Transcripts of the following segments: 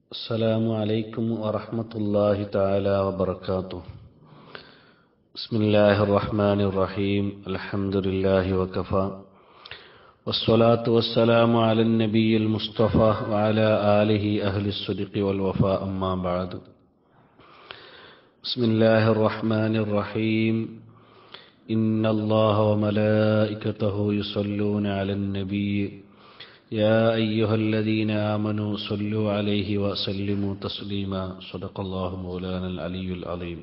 السلام عليكم ورحمة الله تعالى وبركاته بسم الله الرحمن الرحيم الحمد لله وكفى والصلاة والسلام على النبي المصطفى وعلى آله أهل الصدق والوفاء أما بعد بسم الله الرحمن الرحيم إن الله وملائكته يصلون على النبي يا أيها الذين آمنوا صلوا عليه وسلموا تسليما صدق الله مولانا العلي العظيم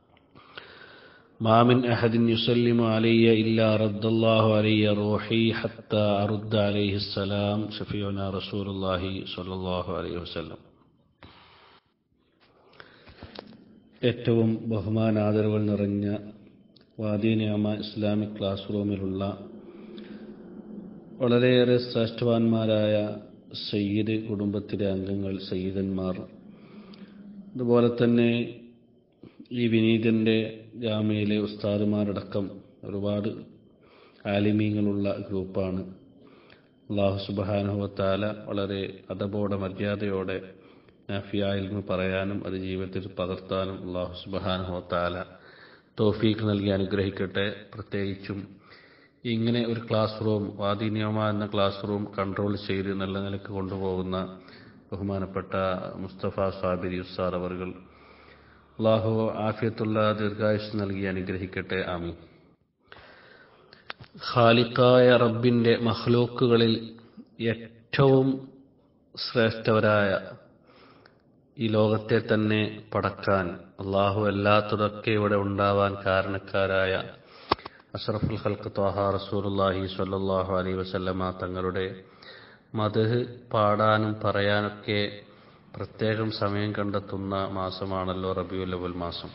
ما من أحد يسلم علي إلا رد الله علي روحي حتى أرد عليه السلام شفيعنا رسول الله صلى الله عليه وسلم ഏറ്റവും ബഹുമാനാദരവുകൾ നിറഞ്ഞ വാദീനിയമ Islamic class റൂമിലുള്ള വളരെയേറെ ശ്രേഷ്ഠവാന്മാരായ സയ്യിദ് കുടുംബത്തിലെ അംഗങ്ങൾ സയ്യിദന്മാർ അതുപോലെ തന്നെ ഈ വിനീതൻ്റെ ജാമ്യയിലെ ഉസ്താദുമാരടക്കം ഒരുപാട് ആലിമീങ്ങളുള്ള ഗ്രൂപ്പാണ് അള്ളാഹു സുബാനുഭവത്താല വളരെ അതബോടെ മര്യാദയോടെ നാഫിയായിൽമ് പറയാനും അത് ജീവിതത്തിൽ പകർത്താനും അള്ളാഹു സുബാനുഭവത്താല തോഫീക്ക് നൽകി അനുഗ്രഹിക്കട്ടെ പ്രത്യേകിച്ചും ഇങ്ങനെ ഒരു ക്ലാസ് റൂം വാദിനിയമ എന്ന ക്ലാസ് റൂം കൺട്രോൾ ചെയ്ത് നല്ല നിലക്ക് കൊണ്ടുപോകുന്ന ബഹുമാനപ്പെട്ട മുസ്തഫ സാബിരി ഉസ്താദ് അവർകൾ അള്ളാഹു ആഫിയത്തുള്ള ദീർഘായുസ് നൽകി അനുഗ്രഹിക്കട്ടെ ആമി ഖാലിക്കായ റബ്ബിൻ്റെ മഹ്ലൂക്കുകളിൽ ഏറ്റവും ശ്രേഷ്ഠവരായ ഈ ലോകത്തെ തന്നെ പടക്കാൻ അള്ളാഹു അല്ലാത്തതൊക്കെ ഇവിടെ ഉണ്ടാവാൻ കാരണക്കാരായ അഷറഫുൽ ഖൽക്ക് ത്വാഹ റസൂലുല്ലാഹി സ്വല്ലല്ലാഹു അലൈഹി വസല്ലമ തങ്ങളുടെ മതഹ് പാടാനും പറയാനൊക്കെ പ്രത്യേകം സമയം കണ്ടെത്തുന്ന മാസമാണല്ലോ റബിയുൽ അവൽ മാസം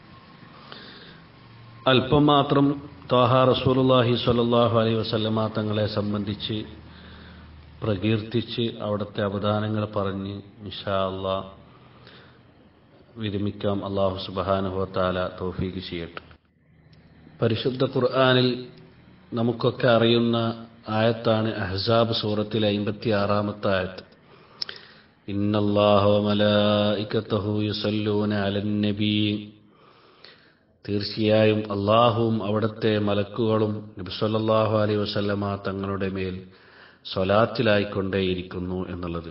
അല്പം മാത്രം ത്വാഹ റസൂലുല്ലാഹി സ്വല്ലല്ലാഹു അലൈഹി വസല്ലമ തങ്ങളെ സംബന്ധിച്ച് പ്രകീർത്തിച്ച് അവിടുത്തെ അവദാനങ്ങൾ പറഞ്ഞ് ഇൻഷാ അള്ളാ വിരമിക്കാം അള്ളാഹു സുബാനുഹത്താല തോഫീക്ക് ചെയ്യട്ടെ പരിശുദ്ധ ഖുർആാനിൽ നമുക്കൊക്കെ അറിയുന്ന ആയത്താണ് അഹ്സാബ് സൂറത്തിലെ അമ്പത്തി ആറാമത്തെ ആയത്ത് നബി തീർച്ചയായും അള്ളാഹുവും അവിടുത്തെ മലക്കുകളും നബിസ്വല്ലാഹു അലൈ വസല്ലമ തങ്ങളുടെ മേൽ സ്വലാത്തിലായിക്കൊണ്ടേയിരിക്കുന്നു എന്നുള്ളത്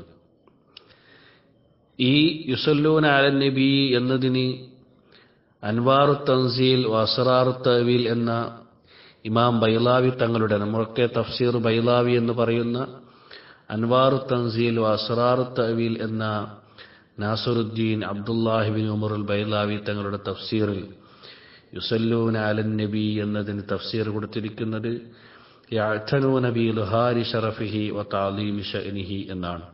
ഈ യുസല്ലൂൻ അലൻ നബി എന്നതിന് അൻവാറു തൻസീൽ വസറാറു തവീൽ എന്ന ഇമാം ബൈലാവി തങ്ങളുടെ നമ്മളൊക്കെ തഫ്സീർ ബൈലാവി എന്ന് പറയുന്ന അൻവാറു തൻസീൽ വസറാറു തവീൽ എന്ന നാസറുദ്ദീൻ അബ്ദുല്ലാഹിബിൻ ഉമറുൽ ബൈലാവി തങ്ങളുടെ തഫ്സീറിൽ യുസല്ലൂൻ അലൻ നബി എന്നതിന് തഫ്സീർ കൊടുത്തിരിക്കുന്നത് യഅ്തനൂന ബി ലുഹാരി ഷറഫിഹി വ തഅലീമി ഷഅനിഹി എന്നാണ്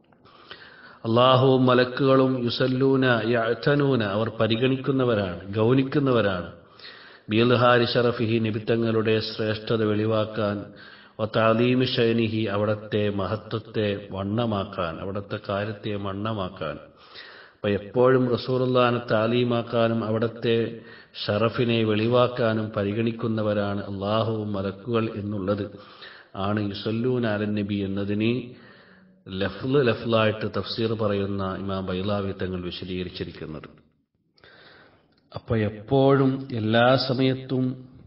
അള്ളാഹുവും മലക്കുകളും യുസല്ലൂന യഅ്തനൂന അവർ പരിഗണിക്കുന്നവരാണ് ഗൗനിക്കുന്നവരാണ് ബിൽഹാരി ഷറഫിഹി നിബിത്തങ്ങളുടെ ശ്രേഷ്ഠത വെളിവാക്കാൻ ഒത്താലീമി ഷൈനിഹി അവിടത്തെ മഹത്വത്തെ വണ്ണമാക്കാൻ അവിടത്തെ കാര്യത്തെ വണ്ണമാക്കാൻ അപ്പൊ എപ്പോഴും റസൂറുല്ലാനെ താലീമാക്കാനും അവിടത്തെ ഷറഫിനെ വെളിവാക്കാനും പരിഗണിക്കുന്നവരാണ് അള്ളാഹുവും മലക്കുകൾ എന്നുള്ളത് ആണ് യുസല്ലൂൻ അലൻ നബി എന്നതിന് ലഫ്ല് ലഫ്ലായിട്ട് തഫ്സീർ പറയുന്ന ഇമാം ബൈലാവി തങ്ങൾ വിശദീകരിച്ചിരിക്കുന്നത് അപ്പോൾ എപ്പോഴും എല്ലാ സമയത്തും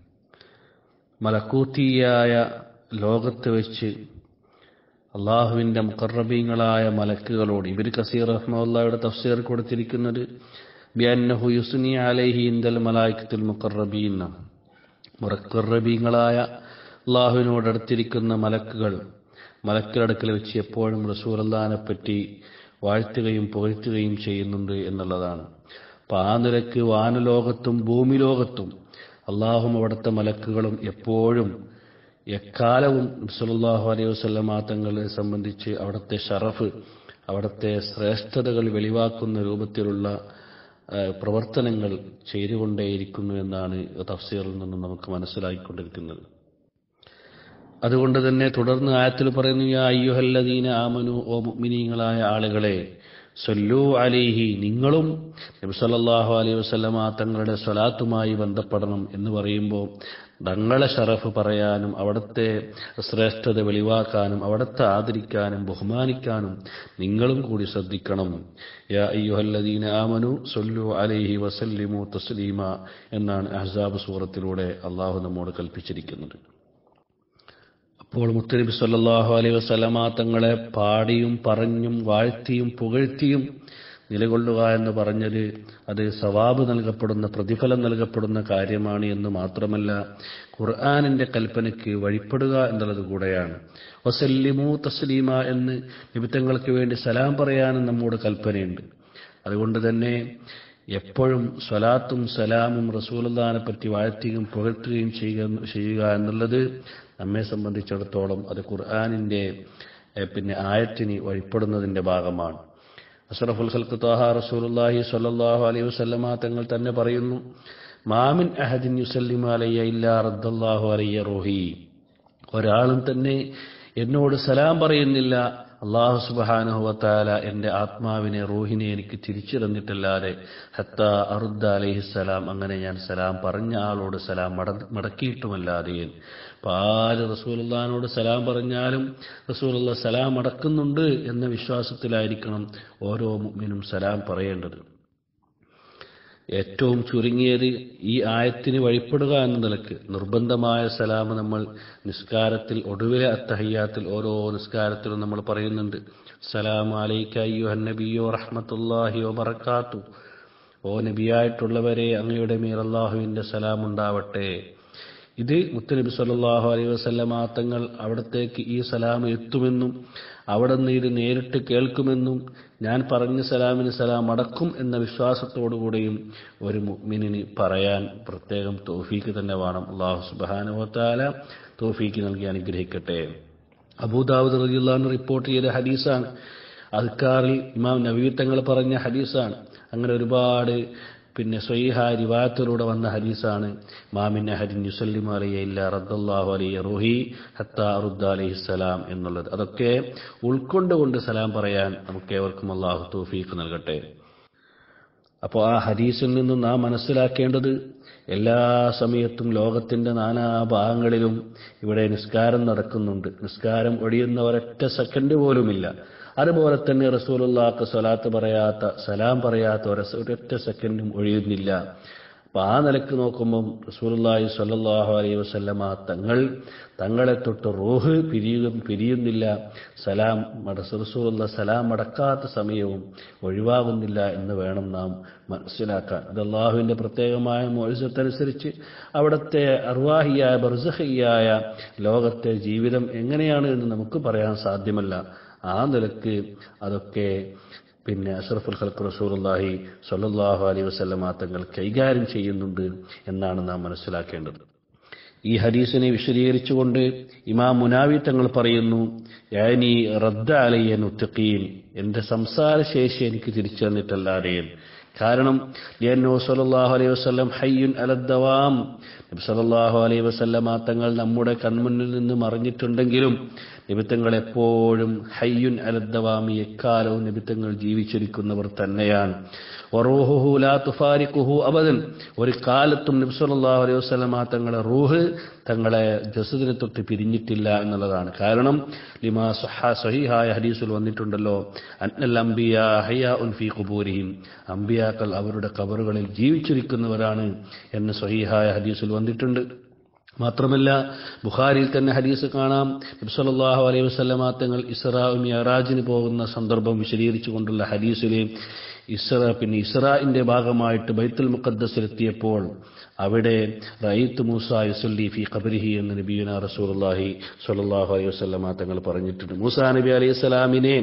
മലക്കൂത്തിയായ ലോകത്ത് വെച്ച് അള്ളാഹുവിൻ്റെ മുക്കറബീങ്ങളായ മലക്കുകളോട് ഇബിർ കസീർ റഹ്മുള്ളയുടെ തഫ്സീർ കൊടുത്തിരിക്കുന്നത് ബിയന്നഹു യുസ്നി അലൈഹി ഇന്ദൽ മലായിക്കത്തുൽ മുക്കറബീന്ന മുറക്കറബീങ്ങളായ അള്ളാഹുവിനോട് അടുത്തിരിക്കുന്ന മലക്കുകൾ മലക്കിലടക്കൽ വെച്ച് എപ്പോഴും റസൂലല്ലാനെ പറ്റി വാഴ്ത്തുകയും പുകഴ്ത്തുകയും ചെയ്യുന്നുണ്ട് എന്നുള്ളതാണ് അപ്പം ആ നിലക്ക് വാനലോകത്തും ഭൂമി ലോകത്തും അള്ളാഹും അവിടുത്തെ മലക്കുകളും എപ്പോഴും എക്കാലവും സുല്ലാഹു അലൈഹി വസ്ലമ തങ്ങളെ സംബന്ധിച്ച് അവിടുത്തെ ഷറഫ് അവിടുത്തെ ശ്രേഷ്ഠതകൾ വെളിവാക്കുന്ന രൂപത്തിലുള്ള പ്രവർത്തനങ്ങൾ ചെയ്തുകൊണ്ടേയിരിക്കുന്നു എന്നാണ് തഫ്സീറിൽ നിന്നും നമുക്ക് മനസ്സിലാക്കിക്കൊണ്ടിരിക്കുന്നത് അതുകൊണ്ട് തന്നെ തുടർന്ന് ആയത്തിൽ പറയുന്നു യാ അയ്യുഹല്ലദീന ആമനു ഓ മുഅ്മിനീങ്ങളായ ആളുകളെ സൊല്ലു അലിഹി നിങ്ങളും നബി സല്ലല്ലാഹു അലൈഹി വസല്ലമ തങ്ങളുടെ സ്വലാത്തുമായി ബന്ധപ്പെടണം എന്ന് പറയുമ്പോൾ തങ്ങളെ ഷറഫ് പറയാനും അവിടുത്തെ ശ്രേഷ്ഠത വെളിവാക്കാനും അവിടുത്തെ ആദരിക്കാനും ബഹുമാനിക്കാനും നിങ്ങളും കൂടി ശ്രദ്ധിക്കണം യാ അയ്യുഹല്ലദീന ആമനു സൊല്ലു അലൈഹി വസല്ലിമു തസ്ലീമ എന്നാണ് അഹ്സാബ് സൂറത്തിലൂടെ അള്ളാഹു നമ്മോട് കൽപ്പിച്ചിരിക്കുന്നത് അപ്പോൾ മുത്തനബി സല്ലല്ലാഹു അലൈഹി വസല്ലമ തങ്ങളെ പാടിയും പറഞ്ഞും വാഴ്ത്തിയും പുകഴ്ത്തിയും നിലകൊള്ളുക എന്ന് പറഞ്ഞത് അത് സവാബ് നൽകപ്പെടുന്ന പ്രതിഫലം നൽകപ്പെടുന്ന കാര്യമാണ് എന്ന് മാത്രമല്ല ഖുർആാനിന്റെ കൽപ്പനയ്ക്ക് വഴിപ്പെടുക എന്നുള്ളത് കൂടെയാണ് വസല്ലിമു തസ്ലീമ എന്ന് നിമിത്തങ്ങൾക്ക് വേണ്ടി സലാം പറയാനും നമ്മോട് കൽപ്പനയുണ്ട് അതുകൊണ്ട് തന്നെ എപ്പോഴും സ്വലാത്തും സലാമും റസൂലുള്ളാനെ പറ്റി വാഴ്ത്തുകയും പുകഴ്ത്തുകയും ചെയ്യുക ചെയ്യുക എന്നുള്ളത് നമ്മെ സംബന്ധിച്ചിടത്തോളം അത് ഖുർആാനിന്റെ എഹ്, പിന്നെ ആയത്തിന് വഴിപ്പെടുന്നതിന്റെ ഭാഗമാണ് അഷറഫുൽ ഖൽക്ക് താഹ റസൂലുള്ളാഹി സ്വല്ലല്ലാഹു അലൈഹി വസല്ലമ തങ്ങൾ തന്നെ പറയുന്നു മാമിൻ അഹദിൻ യുസല്ലിമു അലയ്യ ഇല്ലാ റദ്ദല്ലാഹു അലയ്യ റൂഹി ഒരാളും തന്നെ എന്നോട് സലാം പറയുന്നില്ല അള്ളാഹു സുബാനുഹുവത്താല എൻ്റെ ആത്മാവിനെ റൂഹിനെ എനിക്ക് തിരിച്ചു തന്നിട്ടല്ലാതെ ഹത്ത അറുദ്ദ അലൈഹിസ്സലാം അങ്ങനെ ഞാൻ സലാം പറഞ്ഞ ആളോട് സലാം മട മടക്കിയിട്ടുമല്ലാതെ അപ്പൊ ആര് റസൂലുള്ളാനോട് സലാം പറഞ്ഞാലും റസൂലുള്ള സലാം മടക്കുന്നുണ്ട് എന്ന വിശ്വാസത്തിലായിരിക്കണം ഓരോ മുഅ്മിനും സലാം പറയേണ്ടത് ഏറ്റവും ചുരുങ്ങിയത് ഈ ആയത്തിന് വഴിപ്പെടുക എന്ന നിലക്ക് നിർബന്ധമായ സലാം നമ്മൾ നിസ്കാരത്തിൽ ഒടുവിലെ അത്തഹയ്യാത്തിൽ ഓരോ നിസ്കാരത്തിലും നമ്മൾ പറയുന്നുണ്ട് സലാം അലൈക്ക അയ്യുഹൻ നബിയോ റഹ്മത്തുല്ലാഹി വബറക്കാത്തു ഓ നബിയായിട്ടുള്ളവരെ അങ്ങയുടെ മേൽ അള്ളാഹുവിന്റെ സലാം ഉണ്ടാവട്ടെ ഇത് മുത്തനബി സല്ലല്ലാഹു അലൈഹി വസല്ലമ തങ്ങൾ അവിടത്തേക്ക് ഈ സലാം എത്തുമെന്നും അവിടെ നിന്ന് ഇത് നേരിട്ട് കേൾക്കുമെന്നും ഞാൻ പറഞ്ഞ സലാമിന് സലാം അടക്കും എന്ന വിശ്വാസത്തോടുകൂടിയും ഒരു മുഅ്മിനിന് പറയാൻ പ്രത്യേകം തോഫീക്ക് തന്നെ വേണം അള്ളാഹു സുബാനുവത്താല തോഫീക്ക് നൽകി അനുഗ്രഹിക്കട്ടെ അബൂദാവൂദ് റളിയല്ലാഹു റിപ്പോർട്ട് ചെയ്ത ഹദീസാണ് അദ്കാറിൽ ഇമാം നബീ തങ്ങൾ പറഞ്ഞ ഹദീസാണ് അങ്ങനെ ഒരുപാട് പിന്നെ സ്വൈഹ റിവായത്തിലൂടെ വന്ന ഹദീസാണ് മാമിൻ അഹദിൻ യുസല്ലിമു അലയ്യ ഇല്ല റദ്ദല്ലാഹു അലയ്യ റൂഹി ഹത്ത അറുദ്ദ അലൈഹിസ്സലാം എന്നുള്ളത് അതൊക്കെ ഉൾക്കൊണ്ടുകൊണ്ട് സലാം പറയാൻ നമുക്ക് ഏവർക്കും അള്ളാഹു തൗഫീഖ് നൽകട്ടെ അപ്പോൾ ആ ഹദീസിൽ നിന്നും നാം മനസ്സിലാക്കേണ്ടത് എല്ലാ സമയത്തും ലോകത്തിന്റെ നാനാ ഭാഗങ്ങളിലും ഇവിടെ നിസ്കാരം നടക്കുന്നുണ്ട് നിസ്കാരം ഒഴിയുന്ന ഒരൊറ്റ സെക്കൻഡ് പോലുമില്ല അതുപോലെ തന്നെ റസൂലുള്ളാക്ക് സ്വലാത്ത് പറയാത്ത സലാം പറയാത്ത ഒരു ഒരൊറ്റ സെക്കൻഡും ഒഴിയുന്നില്ല അപ്പൊ ആ നിലക്ക് നോക്കുമ്പം റസൂലുള്ളാഹി സ്വല്ലല്ലാഹു അലൈഹി വസല്ലമ തങ്ങൾ തങ്ങളെ തൊട്ട് റൂഹ് പിരിയും പിരിയുന്നില്ല സലാം മട റസൂലുള്ള സലാം അടക്കാത്ത സമയവും ഒഴിവാകുന്നില്ല എന്ന് വേണം നാം മനസ്സിലാക്കാൻ അത് അള്ളാഹുവിന്റെ പ്രത്യേകമായ മോചത്തനുസരിച്ച് അവിടുത്തെ അർവാഹിയായ ബർസഹിയായ ലോകത്തെ ജീവിതം എങ്ങനെയാണ് എന്ന് നമുക്ക് പറയാൻ സാധ്യമല്ല ആ നിലക്ക് അതൊക്കെ പിന്നെ അഷ്റഫുൽ ഖൽക്ക് റസൂലുള്ളാഹി സ്വല്ലല്ലാഹു അലൈഹി വസല്ലമ തങ്ങൾ കൈകാര്യം ചെയ്യുന്നുണ്ട് എന്നാണ് നാം മനസ്സിലാക്കേണ്ടത് ഈ ഹദീസിനെ വിശദീകരിച്ചുകൊണ്ട് ഇമാം മുനാവി തങ്ങൾ പറയുന്നു യാനി റദ്ദ അലയ്യൻ ഉത്തഖീൻ എന്റെ സംസാരശേഷി എനിക്ക് തിരിച്ചു തന്നിട്ടല്ലാതെ കാരണം ലിയന്നോ സല്ലല്ലാഹു അലൈഹി വസല്ലം ഹയ്യുൻ അലദ്ദവാം നബി സല്ലല്ലാഹു അലൈഹി വസല്ലമ തങ്ങൾ നമ്മുടെ കൺമുന്നിൽ നിന്ന് മറിഞ്ഞിട്ടുണ്ടെങ്കിലും നിമിത്തങ്ങൾ എപ്പോഴും ഹയ്യുൻ അലദ്ദവാമി എക്കാലവും നിമിത്തങ്ങൾ ജീവിച്ചിരിക്കുന്നവർ തന്നെയാണ് വറൂഹുഹു ലാ തുഫാരിഖുഹു അബദൻ ഒരു കാലത്തും നബി സല്ലല്ലാഹു അലൈഹി വസല്ലമ തങ്ങളെ റൂഹ് തങ്ങളെ ജസദിനെ തൊട്ട് പിരിഞ്ഞിട്ടില്ല എന്നുള്ളതാണ് കാരണം ലിമാ സഹ സഹീഹായ ഹദീസിൽ വന്നിട്ടുണ്ടല്ലോ അന്നൽ അംബിയ ഹയ്യാഉൻ ഫീ ഖുബൂരിഹിം അംബിയാക്കൾ അവരുടെ കബറുകളിൽ ജീവിച്ചിരിക്കുന്നവരാണ് എന്ന് സഹീഹായ ഹദീസിൽ വന്നിട്ടുണ്ട് മാത്രമല്ല ബുഖാരിയിൽ തന്നെ ഹദീസ് കാണാം നബ്സല്ലാഹു അലൈഹി വസ്ലമാ തങ്ങൾ ഇസ്രാ മിയറാജിന് പോകുന്ന സന്ദർഭം വിശദീകരിച്ചുകൊണ്ടുള്ള ഹദീസിലെ ഇസ്ര പിന്നെ ഇസ്രാഇന്റെ ഭാഗമായിട്ട് ബൈത്തുൽ മുഖദ്ദസിലെത്തിയപ്പോൾ അവിടെ റയീത്ത് മൂസ യുസല്ലി ഫി ഖബരിഹി എന്ന് നബീന റസൂലുള്ളാഹി സ്വല്ലല്ലാഹു അലൈഹി വസല്ലമ തങ്ങൾ പറഞ്ഞിട്ടുണ്ട് മൂസാ നബി അലൈഹി സ്വലാമിനെ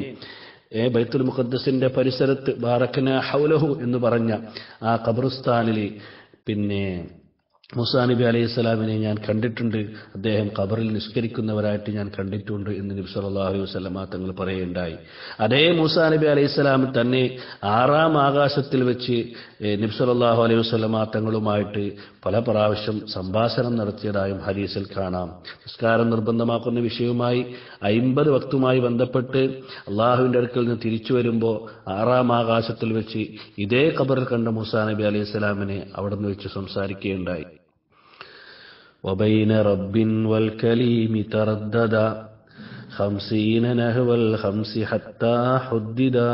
ഏ ബൈത്തുൽ മുഖദ്ദസിന്റെ പരിസരത്ത് ബാറക്കന ഹൗലഹു എന്ന് പറഞ്ഞ ആ ഖബർസ്ഥാനിൽ പിന്നെ മുസാ നബി അലൈഹി സ്വലാമിനെ ഞാൻ കണ്ടിട്ടുണ്ട് അദ്ദേഹം ഖബറിൽ നിസ്കരിക്കുന്നവരായിട്ട് ഞാൻ കണ്ടിട്ടുണ്ട് എന്ന് നബി സല്ലല്ലാഹു അലൈഹി വസല്ലമ തങ്ങൾ പറയുകയുണ്ടായി അതേ മൂസാ നബി അലൈഹി സ്വലാം തന്നെ ആറാം ആകാശത്തിൽ വെച്ച് ഏഹ്, നബി സല്ലല്ലാഹു അലൈഹി വസല്ലമ തങ്ങളുമായിട്ട് പല പ്രാവശ്യം സംഭാഷണം നടത്തിയതായും ഹദീസിൽ കാണാം നിസ്കാരം നിർബന്ധമാക്കുന്ന വിഷയവുമായി അയിമ്പത് വക്തുമായി ബന്ധപ്പെട്ട് അള്ളാഹുവിന്റെ അടുക്കൽ നിന്ന് തിരിച്ചു വരുമ്പോൾ ആറാം ആകാശത്തിൽ വെച്ച് ഇതേ ഖബറിൽ കണ്ട മൂസാ നബി അലൈഹി സ്വലാമിനെ അവിടെ നിന്ന് വെച്ച് സംസാരിക്കുകയുണ്ടായി وبين رب والكليم ترددا خمسين نهو الخمس حتى حددا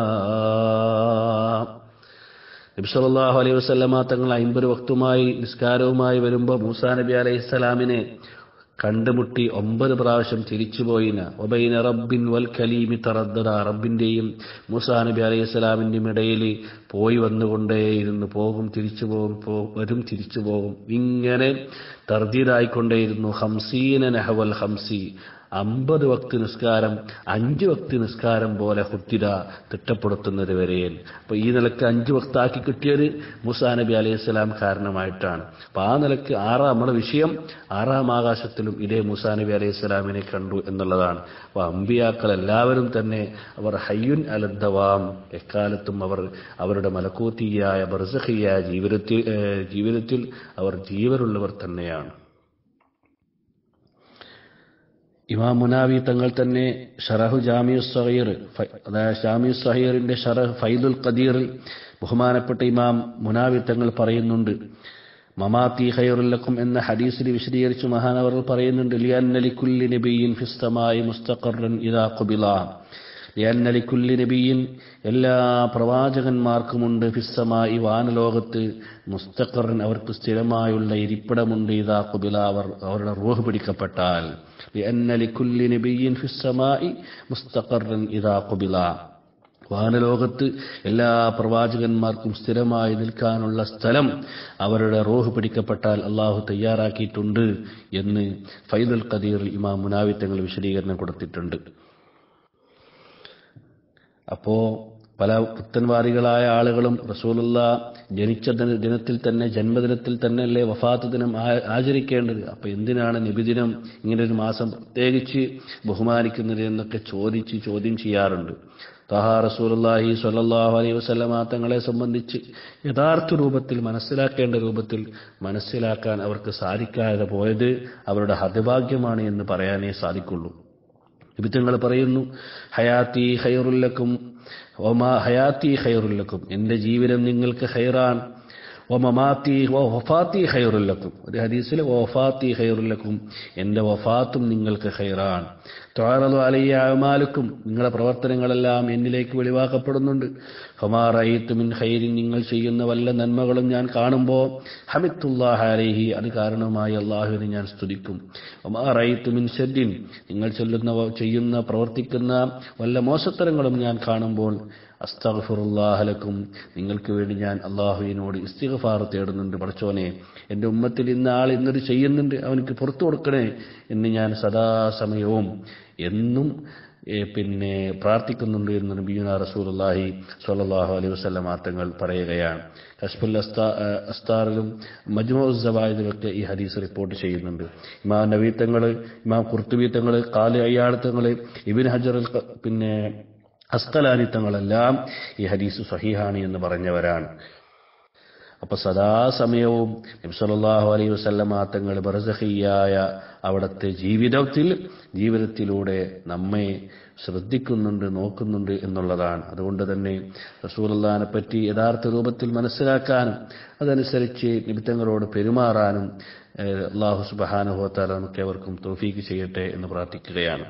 നബി സല്ലല്ലാഹു അലൈഹി വസല്ലമ തങ്ങൾ അൻപത് വക്തുമായി നിസ്കാരവുമായി വരുമ്പോൾ മൂസാ നബി അലൈഹി സ്വലാമിനെ കണ്ടുമുട്ടി ഒമ്പത് പ്രാവശ്യം തിരിച്ചുപോയിന ഒബൈന റബ്ബിൻ വൽ കലീമി തറദ്ദത റബ്ബിന്റെയും മൂസാ നബി അലൈഹി സ്വലാമിന്റെയും ഇടയിൽ പോയി വന്നുകൊണ്ടേയിരുന്നു പോകും തിരിച്ചു പോകും പോ- വരും തിരിച്ചു പോകും ഇങ്ങനെ തർദീദായിക്കൊണ്ടേയിരുന്നു ഹംസീന നഹവൽ ഹംസി അമ്പത് വക്ത് നിസ്കാരം അഞ്ച് വക്ത് നിസ്കാരം പോലെ ഹുത്തിര തിട്ടപ്പെടുത്തുന്നത് വരെയും അപ്പൊ ഈ നിലക്ക് അഞ്ച് വക്താക്കി കിട്ടിയത് മുസാ നബി അലൈഹി സ്വലാം കാരണമായിട്ടാണ് അപ്പൊ ആ നിലക്ക് ആറാം നമ്മുടെ വിഷയം ആറാം ആകാശത്തിലും ഇതേ മുസാ നബി അലൈഹി സ്വലാമിനെ കണ്ടു എന്നുള്ളതാണ് അപ്പൊ അമ്പിയാക്കൾ എല്ലാവരും തന്നെ അവർ ഹയ്യുൻ അലദ്ദവാം എക്കാലത്തും അവർ അവരുടെ മലക്കൂത്തിയായ ബർസഖിയായ ജീവിതത്തിൽ ഏഹ് ജീവിതത്തിൽ അവർ ജീവനുള്ളവർ തന്നെയാണ് ഇമാം മുനാവി തങ്ങൾ തന്നെ ഷറഹു ജാമിയു സഹീർ അതായത് ജാമിയു സഹീറിന്റെ ഷറഹ് ഫൈദുൽ ഖദീറിൽ ബഹുമാനപ്പെട്ട ഇമാം മുനാവി തങ്ങൾ പറയുന്നുണ്ട് മമാത്തി ഖൈറുല്ലക്കും എന്ന ഹദീസിൽ വിശദീകരിച്ച് മഹാനവർ പറയുന്നുണ്ട് ലിയന്നലിക്കുല്ലി നബിയിൻ ഫിസ്തമായി മുസ്തഖറൻ ഇദാ ഖുബില ലിയന്നലിക്കുല്ലി നബിയിൻ എല്ലാ പ്രവാചകന്മാർക്കുമുണ്ട് ഫിസ്സമായി വാനലോകത്ത് മുസ്തഖറൻ അവർക്ക് സ്ഥിരമായുള്ള ഇരിപ്പിടമുണ്ട് ഇതാ കുബില അവർ അവരുടെ റൂഹ് പിടിക്കപ്പെട്ടാൽ ലിയന്നലിക്കുല്ലി നബിയിൻ ഫിസ്സമായി മുസ്തഖറൻ ഇതാ കുബില വാനലോകത്ത് എല്ലാ പ്രവാചകന്മാർക്കും സ്ഥിരമായി നിൽക്കാനുള്ള സ്ഥലം അവരുടെ റോഹ് പിടിക്കപ്പെട്ടാൽ അള്ളാഹു തയ്യാറാക്കിയിട്ടുണ്ട് എന്ന് ഫൈദുൽ ഖദീറിൽ ഇമാം മുനാവി തങ്ങൾ വിശദീകരണം കൊടുത്തിട്ടുണ്ട് അപ്പോ പല പുത്തൻവാദികളായ ആളുകളും റസൂലുള്ള ജനിച്ച ദിന- ദിനത്തിൽ തന്നെ ജന്മദിനത്തിൽ തന്നെ അല്ലേ വഫാത്ത് ദിനം ആ- ആചരിക്കേണ്ടത് അപ്പൊ എന്തിനാണ് നബിദിനം ഇങ്ങനെ ഒരു മാസം പ്രത്യേകിച്ച് ബഹുമാനിക്കുന്നത് എന്നൊക്കെ ചോദിച്ച് ചോദ്യം ചെയ്യാറുണ്ട് തഹാ റസൂലുള്ളാഹി സ്വല്ലല്ലാഹു അലൈഹി വസല്ലമ തങ്ങളെ സംബന്ധിച്ച് യഥാർത്ഥ രൂപത്തിൽ മനസ്സിലാക്കേണ്ട രൂപത്തിൽ മനസ്സിലാക്കാൻ അവർക്ക് സാധിക്കാതെ പോയത് അവരുടെ ഹതഭാഗ്യമാണ് എന്ന് പറയാനേ സാധിക്കുള്ളൂ വിഭിത്തങ്ങൾ പറയുന്നു ഹയാത്തി ഹൈറുല്ലക്കും ഒമാ ഹയാത്തി ഹൈറുല്ലക്കും എൻ്റെ ജീവിതം നിങ്ങൾക്ക് ഹൈറാൻ ഓ മമാത്തി ഓ വഫാത്തി ഹൈറുല്ലക്കും ഒരു ഹദീസിൽ വഫാത്തി ഹൈറുല്ലക്കും എൻ്റെ വഫാത്തും നിങ്ങൾക്ക് ഹൈറാൻ ത്വാറതു അലയ്യ അമാലുക്കും നിങ്ങളുടെ പ്രവർത്തനങ്ങളെല്ലാം എന്നിലേക്ക് വെളിവാക്കപ്പെടുന്നുണ്ട് ഹമാറയിത്ത് മിൻ ഹൈരിൻ നിങ്ങൾ ചെയ്യുന്ന വല്ല നന്മകളും ഞാൻ കാണുമ്പോൾ ഹമിത്തുല്ലാഹ അലൈഹി അത് കാരണമായി അള്ളാഹുവിനെ ഞാൻ സ്തുതിക്കും ഹമാറയിത്ത് മിൻ ഷദ്ദിൻ നിങ്ങൾ ചൊല്ലുന്ന ചെയ്യുന്ന പ്രവർത്തിക്കുന്ന വല്ല മോശത്തരങ്ങളും ഞാൻ കാണുമ്പോൾ അസ്തഗ്ഫിറുല്ലാഹലക്കും നിങ്ങൾക്ക് വേണ്ടി ഞാൻ അള്ളാഹുവിനോട് ഇസ്തിഗ്ഫാർ തേടുന്നുണ്ട് പഠിച്ചോനെ എൻ്റെ ഉമ്മത്തിൽ ഇന്ന ആൾ ഇന്നത് ചെയ്യുന്നുണ്ട് അവനക്ക് പുറത്തു കൊടുക്കണേ എന്ന് ഞാൻ സദാസമയവും എന്നും ഏ, പിന്നെ പ്രാർത്ഥിക്കുന്നുണ്ട് എന്ന് നബിയുന റസൂലുള്ളാഹി സ്വല്ലല്ലാഹു അലൈഹി വസല്ലം തങ്ങൾ പറയുകയാണ് കശ്ഫുൽ അസ്താ അസ്താറിലും മജ്മുസബായതിലൊക്കെ ഈ ഹദീസ് റിപ്പോർട്ട് ചെയ്യുന്നുണ്ട് ഇമാം നബി തങ്ങൾ ഇമാം കുർത്തുബി തങ്ങൾ കാലി അയ്യാളത്തങ്ങൾ ഇബിൻ ഹജർ അൽ- പിന്നെ അസ്കലാനി തങ്ങളെല്ലാം ഈ ഹദീസ് സഹീഹാണ് എന്ന് പറഞ്ഞവരാണ് അപ്പൊ സദാസമയവും നബ്സല്ലാഹു അലൈഹി വസല്ലമ തങ്ങൾ ബർസഹിയായ അവിടുത്തെ ജീവിതത്തിൽ ജീവിതത്തിലൂടെ നമ്മെ ശ്രദ്ധിക്കുന്നുണ്ട് നോക്കുന്നുണ്ട് എന്നുള്ളതാണ് അതുകൊണ്ട് തന്നെ റസൂലുള്ളാഹിനെ പറ്റി യഥാർത്ഥ രൂപത്തിൽ മനസ്സിലാക്കാനും അതനുസരിച്ച് നിമിത്തങ്ങളോട് പെരുമാറാനും ഏഹ്, അള്ളാഹു സുബഹാനുഭവത്താൽ നമുക്ക് എവർക്കും തോഫീക്ക് ചെയ്യട്ടെ എന്ന് പ്രാർത്ഥിക്കുകയാണ്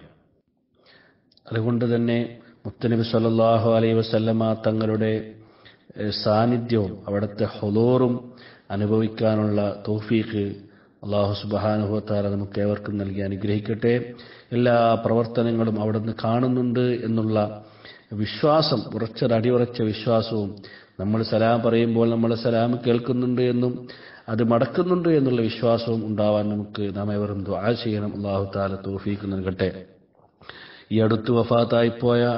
അതുകൊണ്ട് തന്നെ മുത്തനബി സല്ലല്ലാഹു അലൈഹി വസല്ലമ തങ്ങളുടെ ഏഹ്, സാന്നിധ്യവും അവിടുത്തെ ഹൊലോറും അനുഭവിക്കാനുള്ള തോഫീക്ക് അള്ളാഹു സുബഹാനുഭവത്താല നമുക്ക് ഏവർക്കും നൽകി അനുഗ്രഹിക്കട്ടെ എല്ലാ പ്രവർത്തനങ്ങളും അവിടുന്ന് കാണുന്നുണ്ട് എന്നുള്ള വിശ്വാസം ഉറച്ച അടിയുറച്ച വിശ്വാസവും നമ്മൾ സലാം പറയുമ്പോൾ നമ്മൾ സലാം കേൾക്കുന്നുണ്ട് എന്നും അത് മടക്കുന്നുണ്ട് എന്നുള്ള വിശ്വാസവും ഉണ്ടാവാൻ നമുക്ക് നാം ഏവരും ദുആ ചെയ്യണം അള്ളാഹു താല തോഫീക്ക് നൽകട്ടെ ഈ അടുത്ത് വഫാത്തായിപ്പോയ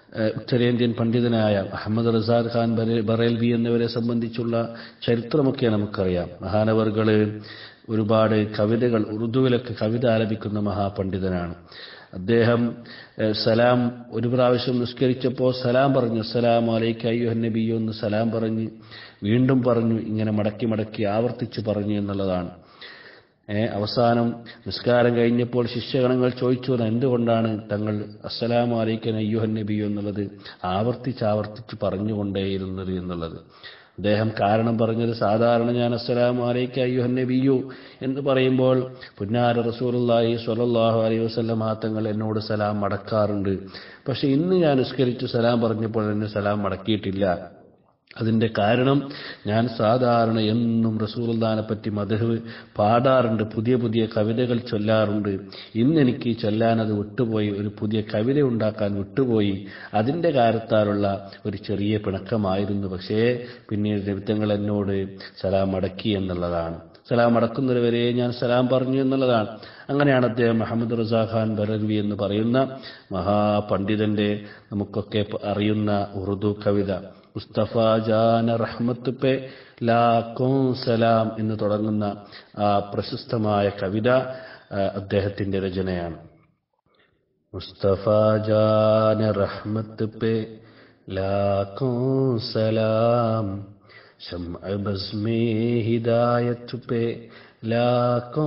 ഏഹ്, ഉത്തരേന്ത്യൻ പണ്ഡിതനായ അഹമ്മദ് റസാദ് ഖാൻ ബറേ- ബറേൽവി എന്നിവരെ സംബന്ധിച്ചുള്ള ചരിത്രമൊക്കെ നമുക്കറിയാം മഹാനവർകള് ഒരുപാട് കവിതകൾ ഉറുദുവിലൊക്കെ കവിത ആലപിക്കുന്ന മഹാപണ്ഡിതനാണ് അദ്ദേഹം ഏഹ്, സലാം ഒരു പ്രാവശ്യം നിസ്കരിച്ചപ്പോൾ സലാം പറഞ്ഞു സലാം അലൈക്ക് അയ്യുഹൻ നബിയോ എന്ന് സലാം പറഞ്ഞ് വീണ്ടും പറഞ്ഞു ഇങ്ങനെ മടക്കി മടക്കി ആവർത്തിച്ച് പറഞ്ഞു എന്നുള്ളതാണ് ഏ, അവസാനം നിസ്കാരം കഴിഞ്ഞപ്പോൾ ശിഷ്യഗണങ്ങൾ ചോദിച്ചു എന്തുകൊണ്ടാണ് തങ്ങൾ അസ്സലാമു അലൈക്കൻ അയ്യുഹൻ നബിയോ എന്നുള്ളത് ആവർത്തിച്ച് ആവർത്തിച്ച് പറഞ്ഞുകൊണ്ടേയിരുന്നത് എന്നുള്ളത് അദ്ദേഹം കാരണം പറഞ്ഞത് സാധാരണ ഞാൻ അസ്സലാമു അലൈക്ക അയ്യുഹൻ നബിയു എന്ന് പറയുമ്പോൾ പുന്നാര റസൂലുള്ളാഹി സ്വല്ലല്ലാഹു അലൈഹി വസല്ലം തങ്ങൾ എന്നോട് സലാം മടക്കാറുണ്ട് പക്ഷെ ഇന്ന് ഞാൻ നിസ്കരിച്ച് സലാം പറഞ്ഞപ്പോൾ എന്നെ സലാം മടക്കിയിട്ടില്ല അതിന്റെ കാരണം ഞാൻ സാധാരണ എന്നും റസൂൽദാനെ പറ്റി മധു പാടാറുണ്ട് പുതിയ പുതിയ കവിതകൾ ചൊല്ലാറുണ്ട് ഇന്ന് എനിക്ക് ചൊല്ലാൻ അത് വിട്ടുപോയി ഒരു പുതിയ കവിത ഉണ്ടാക്കാൻ വിട്ടുപോയി അതിന്റെ കാര്യത്താലുള്ള ഒരു ചെറിയ പിണക്കമായിരുന്നു പക്ഷേ പിന്നീട് നിമിത്തങ്ങൾ എന്നോട് സലാം അടക്കി എന്നുള്ളതാണ് സലാം അടക്കുന്നതുവരെ ഞാൻ സലാം പറഞ്ഞു എന്നുള്ളതാണ് അങ്ങനെയാണ് അദ്ദേഹം മുഹമ്മദ് റസാ ഖാൻ ബറൽവി എന്ന് പറയുന്ന മഹാപണ്ഡിതന്റെ നമുക്കൊക്കെ അറിയുന്ന ഉറുദു കവിത മുസ്തഫ ജാന റഹ്മത്ത് പെ ലാക്കോ സലാം എന്ന് തുടങ്ങുന്ന ആ പ്രശസ്തമായ കവിത ആ, അദ്ദേഹത്തിന്റെ രചനയാണ് മുസ്തഫ ജാന റഹ്മത്ത് പെ ലാക്കോ സലാം ശംഅ ബസ്മേ ഹിദായത്ത് പെ ലാക്കോ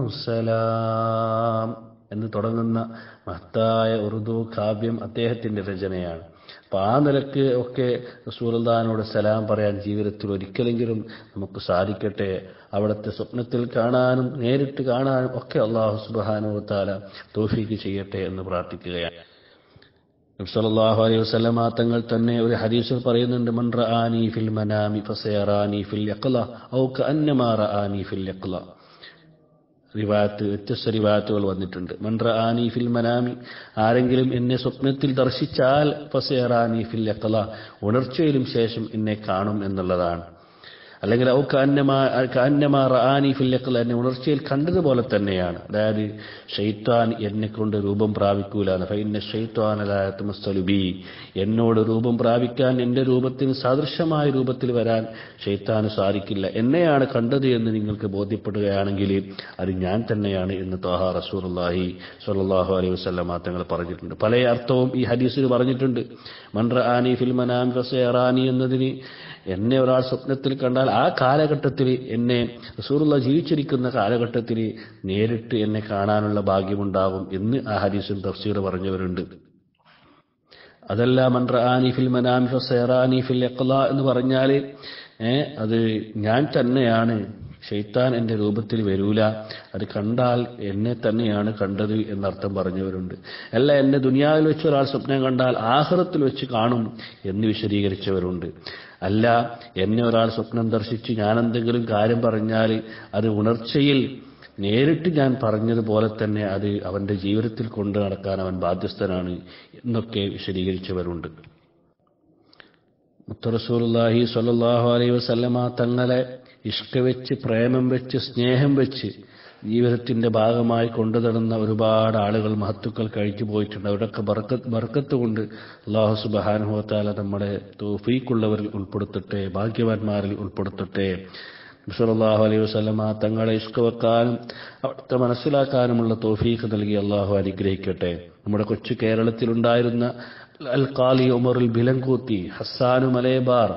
സലാം എന്ന് തുടങ്ങുന്ന മഹത്തായ ഉറുദു കാവ്യം അദ്ദേഹത്തിന്റെ രചനയാണ് അപ്പൊ ആ നിലക്ക് ഒക്കെ റസൂൽദാനോട് സലാം പറയാൻ ജീവിതത്തിൽ ഒരിക്കലെങ്കിലും നമുക്ക് സാധിക്കട്ടെ അവിടുത്തെ സ്വപ്നത്തിൽ കാണാനും നേരിട്ട് കാണാനും ഒക്കെ അള്ളാഹു സുബാനോ താല തോഫീക്ക് ചെയ്യട്ടെ എന്ന് പ്രാർത്ഥിക്കുകയാണ് നബ്സല്ലാഹു അലൈഹി വസല്ലമ തങ്ങൾ തന്നെ ഒരു ഹദീസിൽ പറയുന്നുണ്ട് മൻ റആനി ഫിൽ മനാമി ഫസയറാനി ഫിൽ യഖ്ല ഔ കഅന്നമാ റആനി ഫിൽ യഖ്ല റിവായത്ത് വ്യത്യസ്ത റിവായത്തുകൾ വന്നിട്ടുണ്ട് മൻ റആനി ഫിൽ മനാമി ആരെങ്കിലും എന്നെ സ്വപ്നത്തിൽ ദർശിച്ചാൽ ഫസയറാനി ഫിൽ യഖ്ല ഉണർച്ചയിലും ശേഷം എന്നെ കാണും എന്നുള്ളതാണ് അല്ലെങ്കിൽ ഔ കാന്നമാ കാന്നമാ റആനി ഫിൽ യഖ്ല എന്നെ ഉണർച്ചയിൽ കണ്ടതുപോലെ തന്നെയാണ് അതായത് ഷെയ്ത്താൻ എന്നെ കൊണ്ട് രൂപം പ്രാപിക്കൂല ഫൈന ഷെയ്ത്താനലായത്തുമസ്തലുബി എന്നോട് രൂപം പ്രാപിക്കാൻ എൻ്റെ രൂപത്തിന് സാദൃശ്യമായ രൂപത്തിൽ വരാൻ ഷെയ്ത്താന് സാധിക്കില്ല എന്നെയാണ് കണ്ടത് എന്ന് നിങ്ങൾക്ക് ബോധ്യപ്പെടുകയാണെങ്കിൽ അത് ഞാൻ തന്നെയാണ് എന്ന് തോഹ റസൂർല്ലാഹി സ്വല്ലല്ലാഹു അലൈഹി വസല്ലമ തങ്ങൾ പറഞ്ഞിട്ടുണ്ട് പല അർത്ഥവും ഈ ഹദീസിൽ പറഞ്ഞിട്ടുണ്ട് മൻറ ആനി ഫിൽ മനാം റസേറാനി എന്നതിന് എന്നെ ഒരാൾ സ്വപ്നത്തിൽ കണ്ടാൽ ആ കാലഘട്ടത്തിൽ എന്നെ റസൂറുള്ള ജീവിച്ചിരിക്കുന്ന കാലഘട്ടത്തിൽ നേരിട്ട് എന്നെ കാണാനുള്ള ഭാഗ്യമുണ്ടാകും എന്ന് ആ ഹദീസിൽ തഫ്സീർ പറഞ്ഞവരുണ്ട് അതല്ല മൻറ ആനി ഫിൽ മനാമി ഫസേറാനി ഫിൽ യഖ്ല എന്ന് പറഞ്ഞാൽ ഏ അത് ഞാൻ തന്നെയാണ് ഷെയ്ത്താൻ എൻ്റെ രൂപത്തിൽ വരൂല അത് കണ്ടാൽ എന്നെ തന്നെയാണ് കണ്ടത് എന്നർത്ഥം പറഞ്ഞവരുണ്ട് അല്ല എന്നെ ദുനിയാവിൽ വെച്ച് ഒരാൾ സ്വപ്നം കണ്ടാൽ ആഹ്റത്തിൽ വെച്ച് കാണും എന്ന് വിശദീകരിച്ചവരുണ്ട് അല്ല എന്നെ ഒരാൾ സ്വപ്നം ദർശിച്ച് ഞാൻ എന്തെങ്കിലും കാര്യം പറഞ്ഞാൽ അത് ഉണർച്ചയിൽ നേരിട്ട് ഞാൻ പറഞ്ഞതുപോലെ തന്നെ അത് അവന്റെ ജീവിതത്തിൽ കൊണ്ടു നടക്കാൻ അവൻ ബാധ്യസ്ഥനാണ് എന്നൊക്കെ വിശദീകരിച്ചവരുണ്ട് മുത്തറസൂലുള്ളാഹി സ്വല്ലല്ലാഹു അലൈഹി വസല്ലമ തങ്ങളെ ഇഷ്ക വെച്ച് പ്രേമം വെച്ച് സ്നേഹം വെച്ച് ജീവിതത്തിന്റെ ഭാഗമായി കൊണ്ടു നടന്ന ഒരുപാട് ആളുകൾ മഹത്തുക്കൾ കഴിച്ചു പോയിട്ടുണ്ട് അവരൊക്കെ ബർക്കത്ത് ബർക്കത്ത് കൊണ്ട് അള്ളാഹു സുബഹാനുഹത്താല നമ്മളെ തോഫീക്കുള്ളവരിൽ ഉൾപ്പെടുത്തട്ടെ ഭാഗ്യവാന്മാരിൽ ഉൾപ്പെടുത്തട്ടെ സല്ലല്ലാഹു അലൈഹി വസല്ലമ തങ്ങളെ ഇഷ്ക വെക്കാനും അവിടുത്തെ മനസ്സിലാക്കാനുമുള്ള തോഫീക്ക് നൽകി അള്ളാഹു അനുഗ്രഹിക്കട്ടെ നമ്മുടെ കൊച്ചു കേരളത്തിലുണ്ടായിരുന്ന അൽ ഖാലി ഉമറുൽ ബിലങ്കൂത്തി ഹസ്സാനു മലേബാർ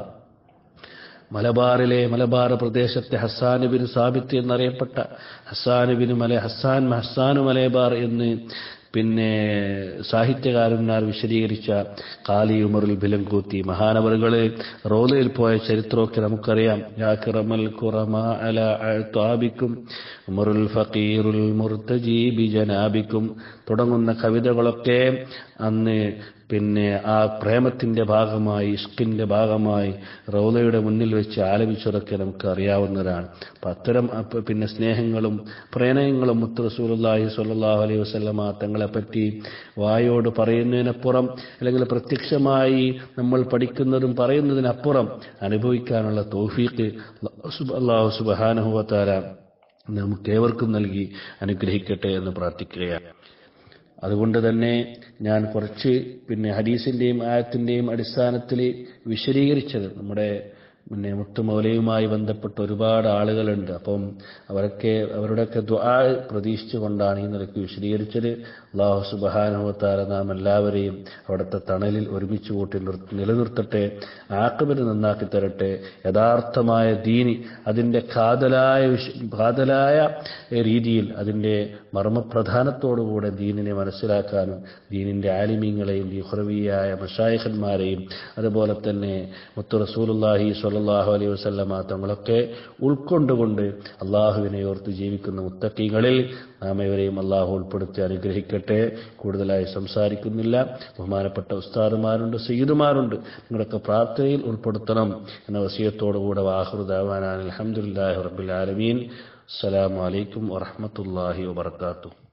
മലബാറിലെ മലബാർ പ്രദേശത്തെ ഹസ്സാനുബിൻ സാബിത്ത് എന്നറിയപ്പെട്ട ഹസ്സാനുബിന് മല ഹസ്സാൻ ഹസ്സാനു മലേബാർ എന്ന് പിന്നെ സാഹിത്യകാരന്മാർ വിശദീകരിച്ച കാലി ഉമറുൽ ബിലങ്കൂത്തി മഹാനവറുകള് റോലയിൽ പോയ ചരിത്രമൊക്കെ നമുക്കറിയാം യാക്കിറമൽ ഖുറമാ അല അഴ്ത്താബിക്കും ഉമറുൽ ഫക്കീറുൽ മുർത്തജി ബിജനാബിക്കും തുടങ്ങുന്ന കവിതകളൊക്കെ അന്ന് പിന്നെ ആ പ്രേമത്തിന്റെ ഭാഗമായി ഇഷ്കിന്റെ ഭാഗമായി റൗലയുടെ മുന്നിൽ വെച്ച് ആലപിച്ചതൊക്കെ നമുക്ക് അറിയാവുന്നതാണ് അപ്പം അത്തരം അപ്പ- പിന്നെ സ്നേഹങ്ങളും പ്രണയങ്ങളും മുത്ത് റസൂലുള്ളാഹി സ്വല്ലല്ലാഹു അലൈഹി വസല്ലമ തങ്ങളെപ്പറ്റി വായോട് പറയുന്നതിനപ്പുറം അല്ലെങ്കിൽ പ്രത്യക്ഷമായി നമ്മൾ പഠിക്കുന്നതും പറയുന്നതിനപ്പുറം അനുഭവിക്കാനുള്ള തോഫീക്ക് അള്ളാഹു സുബഹാനുഹുവത്താല നമുക്ക് ഏവർക്കും നൽകി അനുഗ്രഹിക്കട്ടെ എന്ന് പ്രാർത്ഥിക്കുകയാണ് അതുകൊണ്ട് തന്നെ ഞാൻ കുറച്ച് പിന്നെ ഹദീസിൻ്റെയും ആയത്തിൻ്റെയും അടിസ്ഥാനത്തിൽ വിശദീകരിച്ചത് നമ്മുടെ പിന്നെ മുത്തുമൗലയുമായി ബന്ധപ്പെട്ട ഒരുപാട് ആളുകളുണ്ട് അപ്പം അവരൊക്കെ അവരുടെയൊക്കെ ദ്വാ പ്രതീക്ഷിച്ചുകൊണ്ടാണ് ഈ നിലയ്ക്ക് വിശദീകരിച്ചത് അള്ളാഹു സുബഹാനുഭവത്താല നാം എല്ലാവരെയും അവിടുത്തെ തണലിൽ ഒരുമിച്ച് കൂട്ടി നിർ നിലനിർത്തട്ടെ ആക്കബിന് നന്നാക്കി തരട്ടെ യഥാർത്ഥമായ ദീനി അതിൻ്റെ കാതലായ വിഷ കാതലായ രീതിയിൽ അതിൻ്റെ മർമ്മപ്രധാനത്തോടുകൂടെ ദീനിനെ മനസ്സിലാക്കാനും ദീനിൻ്റെ ആലിമീങ്ങളെയും ലിഹുറവിയായ മഷായഖന്മാരെയും അതുപോലെ തന്നെ മുത്തു റസൂലുല്ലാഹി സ്വല്ലല്ലാഹു അലൈഹി വസല്ലമ തങ്ങളൊക്കെ ഉൾക്കൊണ്ടുകൊണ്ട് അള്ളാഹുവിനെ ഓർത്ത് ജീവിക്കുന്ന മുത്തക്കികളിൽ നാം ഇവരെയും അള്ളാഹു ഉൾപ്പെടുത്തി അനുഗ്രഹിക്കട്ടെ കൂടുതലായി സംസാരിക്കുന്നില്ല ബഹുമാനപ്പെട്ട ഉസ്താദുമാരുണ്ട് സയ്യിദുമാരുണ്ട് നിങ്ങളൊക്കെ പ്രാർത്ഥനയിൽ ഉൾപ്പെടുത്തണം എന്ന വസീയത്തോടുകൂടെ വാഹുദാവാനാൻ അലഹമുല്ലാഹി റബ്ബിൽ ആലമീൻ അസ്സലാമു അലൈക്കും വറഹ്മത്തുള്ളാഹി വബർക്കാത്തു